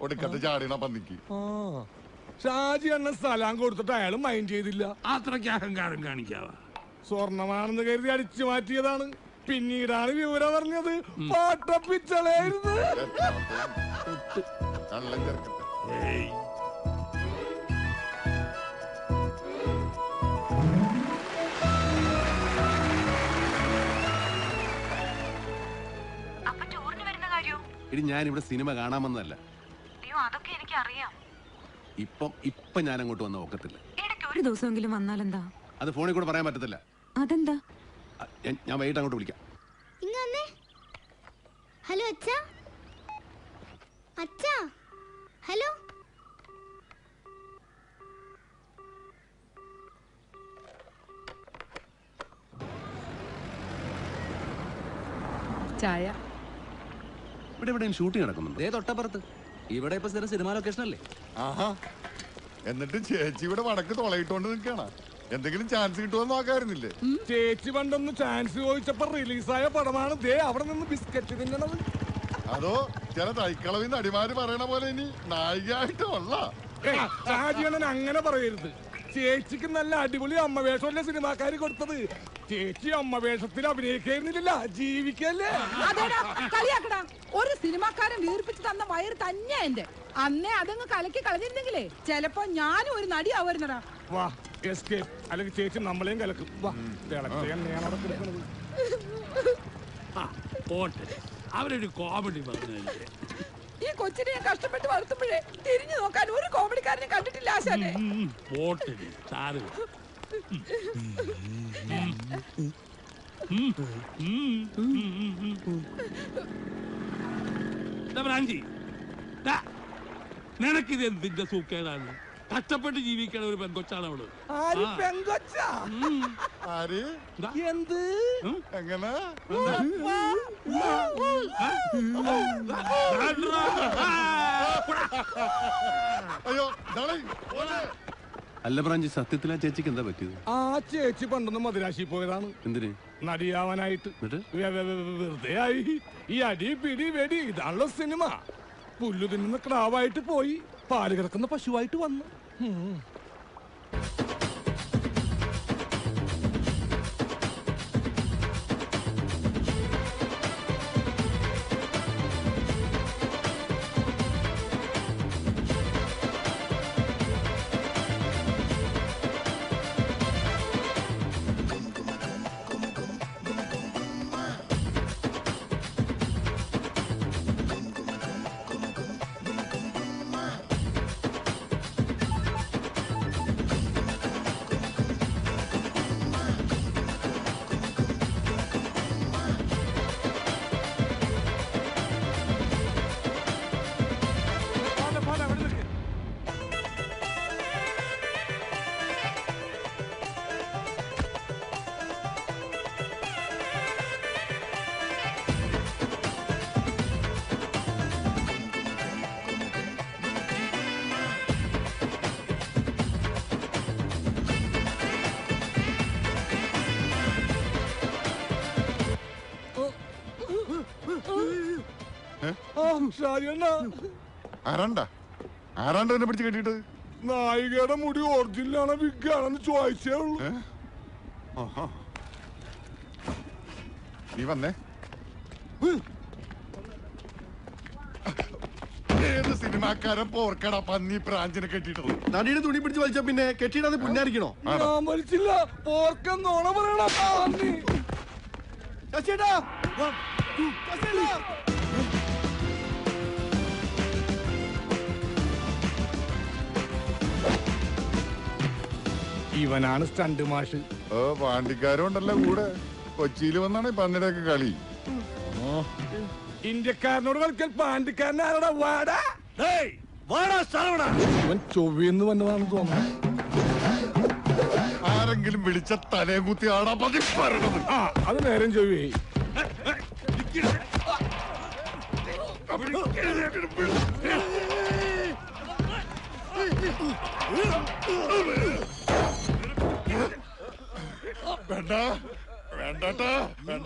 ഒടുക്കത്തെ ചാടിയണ പന്നിക്ക് ആ ഷാജി എന്ന സ്ഥലം കൊടുത്തിട്ട് അയാൾ മൈൻഡ് ചെയ്തില്ല അത്രയ്ക്ക് അഹങ്കാരം കാണിക്കാവാ സ്വർണമാണെന്ന് കരുതി അടിച്ചു മാറ്റിയതാണ് പിന്നീടാണ് വിവരം പറഞ്ഞത് പാട്ടപ്പിച്ചളായിരുന്നു കള്ളം ചേർക്കട്ടെ ഏയ് അപ്പൊ ടൂറിന് വരുന്ന കാര്യോ ഇനി ഞാൻ ഇവിടെ സിനിമ കാണാമെന്നല്ല അയ്യോ അതൊക്കെ എനിക്ക് അറിയാം ഇപ്പം ഇപ്പം ഞാൻ അങ്ങോട്ട് വന്ന ഒക്കത്തില്ല ഇടയ്ക്ക് ഒരു ഒരു ദിവസമെങ്കിലും വന്നാലെന്താ അത് ഫോണിൽ കൂടെ പറയാൻ പറ്റത്തില്ല അതെന്താ അ, ഞാൻ- ഞാൻ വൈകിട്ട് അങ്ങോട്ട് വിളിക്കാം ഇങ്ങ വന്നേ ഹലോ അച്ഛാ അച്ഛാ ഹലോ ചായ ഇവിടെ എവിടെയും ഷൂട്ടിംഗ് നടക്കുന്നുണ്ട് ദേ തൊട്ടപ്പുറത്ത് ഇവിടെ ഇപ്പൊ സ്ഥിരം സിനിമ ലൊക്കേഷൻ അല്ലേ ആഹാ എന്നിട്ട് ചേച്ചി ഇവിടെ വടക്ക് തുളയിട്ടുകൊണ്ട് നിൽക്കണ എന്തെങ്കിലും ചാൻസ് കിട്ടുമെന്ന് നോക്കായിരുന്നില്ലേ ചേച്ചി പണ്ടൊന്ന് ചാൻസ് ചോദിച്ചപ്പോ റിലീസായ പടമാണ് ദേ അവിടെ നിന്ന് ബിസ്ക്കറ്റ് തിന്നണത് അതോ ചില തൈക്കളവിൽ നടിമാര് പറയണ പോലെ ഇനി നായികയായിട്ടുള്ള ഏയ്, ഷാജിയണ്ണൻ അങ്ങനെ പറയരുത് ചേച്ചിക്ക് നല്ല അടിപൊളി അമ്മ വേഷമല്ലേ സിനിമാക്കാര് കൊടുത്തത് ചേച്ചി അമ്മ വേഷത്തിൽ അഭിനയിക്കായിരുന്നില്ല ജീവിക്കല്ലേ അതേടാ കളിയാക്കടാ ഒരു സിനിമാക്കാരൻ വീർപ്പിച്ച് തന്ന വയറ് തന്നെ എന്റെ അന്നേ അതങ്ങ് കലക്കി കളഞ്ഞിരുന്നെങ്കിലേ ചെലപ്പോ ഞാനും ഒരു നടിയാവുന്നടാ വാ എസ്കേപ്പ് അല്ലെങ്കിൽ ചേച്ചി നമ്മളെയും കലക്കും വാ തിളച്ച എണ്ണയാണ് അവിടെ കൊടുക്കുന്നത് ആ പോട്ടെ അവരൊരു കോമഡി പറഞ്ഞല്ലേ ഈ കൊച്ചിനെ ഞാൻ കഷ്ടപ്പെട്ട് വളർത്തുമ്പോഴേ തിരിഞ്ഞു നോക്കാൻ ഒരു കോമഡിക്കാരനെ കണ്ടിട്ടില്ല ആശാനെ ഉം, പോട്ടെ സാറ് ബ്രാഞ്ചി നിനക്കിത് എന്തിന്റെ സൂക്കേടാണ് കഷ്ടപ്പെട്ട് ജീവിക്കണ ഒരു പെൺകൊച്ചാണ് അവള് ആര് ആ. പെങ്കൊച്ച ആര് എന്ത് എങ്ങനെ അയ്യോ ദാളെ, ഓനെ. അല്ല ബ്രാഞ്ചി സത്യത്തിൽ ആ ചേച്ചിക്ക് എന്താ പറ്റിയത് ആ ചേച്ചി പണ്ടൊന്ന് മദിരാശി പോയതാണ് എന്തിന് നടിയാവാനായിട്ട് എന്നിട്ട് വെ- വെ- വെ- വെ- വെറുതെ ആയി ഈ അടി പിടി വെടി ഇതാണല്ലോ സിനിമ പുല്ലു തിന്നുന്ന ക്രാവായിട്ട് പോയി പാല് കിടക്കുന്ന പശുവായിട്ട് വന്നു ഉം. പോട്ടെ, പോട്ടെ, അവിടെ നിൽക്ക്. ആ, ഷാജിയണ്ണ, ആരാണ്ട ആരാണ്ട് എന്നെ പിടിച്ച് കെട്ടിയിട്ട് നായികയുടെ മുടി ഒറിജിനലാണോ വിഗാണെന്ന് ചോദിച്ചേ ഉള്ളൂ ഏ? ആഹാ. നീ വന്നേ ഏത് സിനിമാക്കാരൻ പോർക്കട പന്നി പ്രാഞ്ചിനെ കെട്ടിയിട്ടുള്ളത് നടിയുടെ തുണി പിടിച്ച് വലിച്ച പിന്നെ കെട്ടിയിടാതെ പുന്നാരിക്കണോ ആണോ? ഞാൻ മരിച്ചില്ല പോർക്കെന്നോണ പറയണ പാന്നി. ഇവനാണ് സ്റ്റണ്ട് മാഷ് ഓ പാണ്ടിക്കാരും ഉണ്ടല്ലോ കൂടെ കൊച്ചിയിൽ വന്നാണ് ഈ പന്നിയുടെ ഒക്കെ കളി ഇന്ത്യക്കാരനോട് കളിക്കൽ പാണ്ടിക്കാരൻ ആരടാ വാടാ ഏയ്, വാടാ സ്ഥലവിടാ ഇവൻ ചൊവ്വന്ന് വന്നതാണെന്ന് തോന്നുന്നു ആരെങ്കിലും വിളിച്ച തലയും കുത്തി ആടാ പതി പറയണത് ആ അത് നേരം ചൊവ്വേ വേണ്ട വേണ്ടട്ടാ വേണ്ട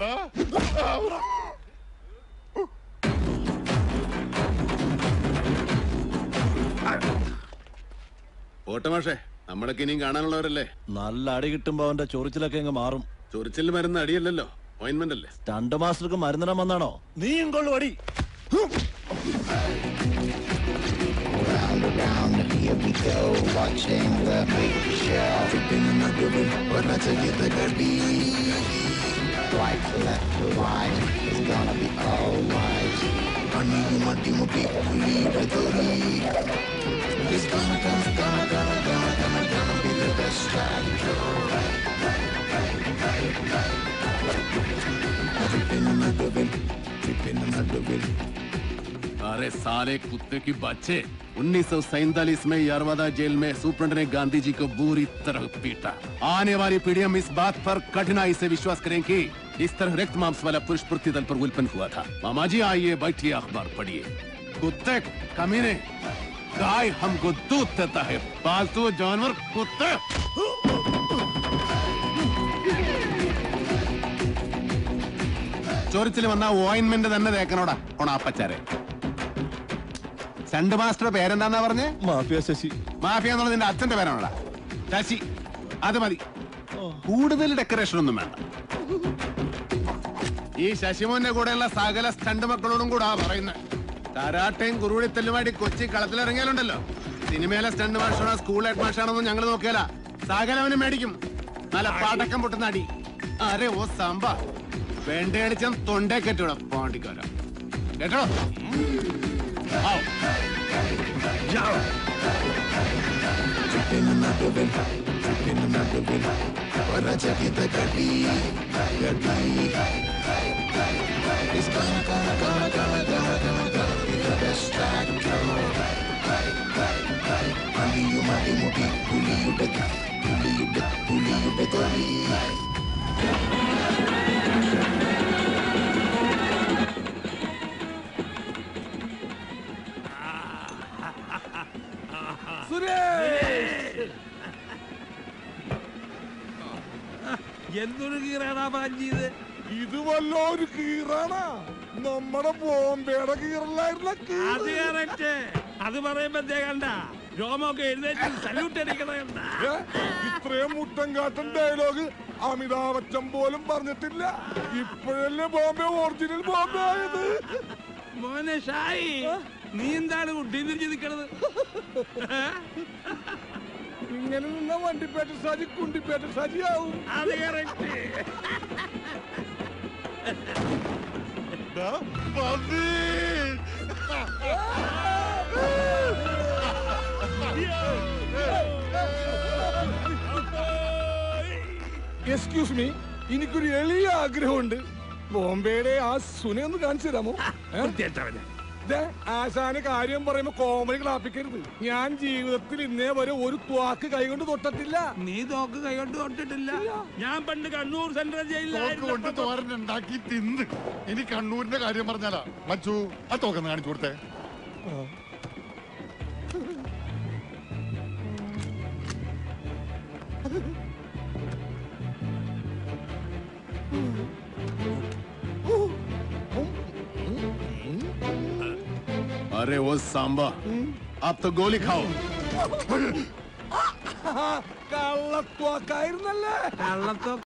ഓട്ടമാഷേ നമ്മളൊക്കെ ഇനിയും കാണാനുള്ളവരല്ലേ നല്ല അടി കിട്ടുമ്പോ അവന്റെ ചൊറിച്ചിലൊക്കെ അങ്ങ് മാറും ചൊറിച്ചിൽ മരുന്ന് അടിയല്ലല്ലോ ഓയിൻമെന്റ് അല്ലേ സ്റ്റണ്ട് മാസ്റ്റർക്ക് മരുന്നിടാൻ വന്നാണോ നീയും കൊള്ളു അടി अरे साले कुत्ते की बच्चे 1947 में यरवदा जेल में सुप्रंट ने गांधी जी को बुरी तरह पीटा आने वाली पीढ़ियां इस बात पर कठिनाई से विश्वास करें कि इस तरह रक्त मांस वाला पुरुष पृथ्वी तल पर उत्पन्न हुआ था मामा जी आइए बैठिए अखबार पढ़िए कुत्ते कमीने गाय हमको दूध देता है पालतू जानवर कुत्ते ചൊറിച്ചിൽ വന്ന ഓയിൻമെന്റ് തന്നെ തേക്കനോടാ ഓണാപ്പച്ചാരെ സെന്റ് മാസ്റ്റർ പേരെന്താന്നാ പറഞ്ഞേ മാഫിയ ശശി മാഫിയ എന്നുള്ളത് നിന്റെ അച്ഛന്റെ പേരാണോടാ ശശി അത് മതി കൂടുതൽ ഡെക്കറേഷൻ ഒന്നും വേണ്ട ഈ ശശിമോന്റെ കൂടെയുള്ള സകല സ്റ്റണ്ട് മക്കളോടും കൂടാ പറയുന്നത് കരാട്ടയും കുറുവിളിത്തല്ലുമായിട്ട് കൊച്ചി കളത്തിലിറങ്ങിയാലുണ്ടല്ലോ സിനിമയിലെ സ്റ്റണ്ട് മാഷാണോ സ്കൂൾ ഹെഡ് മാഷാണോന്നും ഞങ്ങൾ നോക്കിയാല സകലവനും മേടിക്കും നല്ല പാടക്കം പൊട്ടുന്ന അടി അരെ ഓ സാമ്പ വേണ്ടയടിച്ചാൽ തൊണ്ടേ കെട്ടിവിടെ പാണ്ടിക്കാര കേട്ടോ ആവ്. സുരേഷ് എന്തൊരു കീറാടാ പാഞ്ചിയത് ഇത് വല്ലൊരു കീറാണാ നമ്മുടെ ബോംബെയുടെ കീറലായിരുന്ന അത് കീറ് കറക്റ്റ് അത് പറയുമ്പോ കണ്ട രോമൊക്കെ എഴുന്നേറ്റ് സല്യൂട്ട് അടിക്കണ കണ്ട ഏ? ഇത്രയും മുട്ടം കാട്ടൻ ഡയലോഗ് അമിതാഭ് ബച്ചൻ പോലും പറഞ്ഞിട്ടില്ല ഇപ്പോഴല്ലേ ബോംബെ ഒറിജിനൽ ബോംബെ ആയത് മോനെ ഷായി നീ എന്താണ് കുട്ടി തിരിഞ്ഞ് നിക്കണത് ഇങ്ങനെ നിന്ന വണ്ടിപ്പേറ്റ സാജി കുണ്ടിപ്പേറ്റ സാജി ആവും അത് കറക്റ്റ് ദാ, പന്നി. എക്സ്ക്യൂസ് മീ എനിക്കൊരു എളിയ ആഗ്രഹമുണ്ട് ബോംബെയുടെ ആ സുനെ ഒന്ന് കാണിച്ചു തരാമോ ഏ? വൃത്തികെട്ടവനെ. ദേ, ആശാന് കാര്യം പറയുമ്പോ കോമഡി ക്ലാപ്പിക്കരുത് ഞാൻ ജീവിതത്തിൽ ഇന്നേ വരെ ഒരു ത്വാക്ക് കൈകൊണ്ട് തൊട്ടിട്ടില്ല നീ തോക്ക് കൈകൊണ്ട് തൊട്ടിട്ടില്ല ഞാൻ പണ്ട് കണ്ണൂർ സെൻട്രൽ തോക്ക് കൊണ്ട് ജയിലിലായിരുന്നു തോരൻ ഉണ്ടാക്കി തിന്ന് ഇനി കണ്ണൂരിന്റെ കാര്യം പറഞ്ഞാലാ മച്ചു ആ തോക്കെന്ന് കാണിച്ചു കൊടുത്തേ अरे वो सांबा अब तो गोली खाओ കള്ളത്വാക്കായിരുന്നല്ലേ കള്ളത്തോ